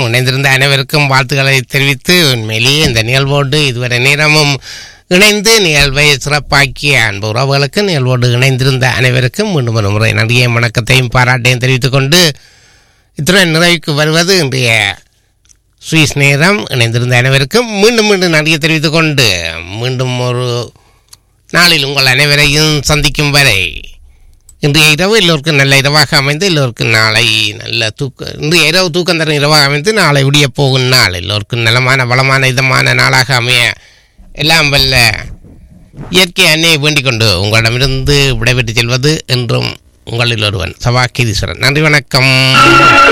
இணைந்திருந்த அனைவருக்கும் வாழ்த்துக்களை தெரிவித்து உண்மையிலேயே இந்த நிகழ்வோடு இதுவரை நேரமும் இணைந்து நிகழ்வை சிறப்பாக்கிய அன்பு உறவுகளுக்கு நிகழ்வோடு இணைந்திருந்த அனைவருக்கும் மீண்டும் ஒரு முறை நன்றியை வணக்கத்தையும் பாராட்டையும் தெரிவித்துக் கொண்டு இத்துடன் நிறைவுக்கு வருவது இன்றைய சுவிஸ் நேரம் இணைந்திருந்த அனைவருக்கும் மீண்டும் மீண்டும் நன்றியை தெரிவித்துக் கொண்டு மீண்டும் ஒரு நாளில் உங்கள் அனைவரையும் சந்திக்கும் வரை இன்றைய இரவு எல்லோருக்கும் நல்ல இரவாக அமைந்து எல்லோருக்கும் நாளை நல்ல தூக்க இன்றைய இரவு தூக்கம் தரும் இரவாக அமைந்து நாளை விடிய போகும் நாள் எல்லோருக்கும் நலமான வளமான இதமான நாளாக அமைய எல்லாம் வல்ல இயற்கை அன்னையை வேண்டிக் கொண்டு உங்களிடமிருந்து விடைபெற்று செல்வது என்றும் உங்களில் ஒருவன் சபா கீதீஸ்வரன் நன்றி வணக்கம்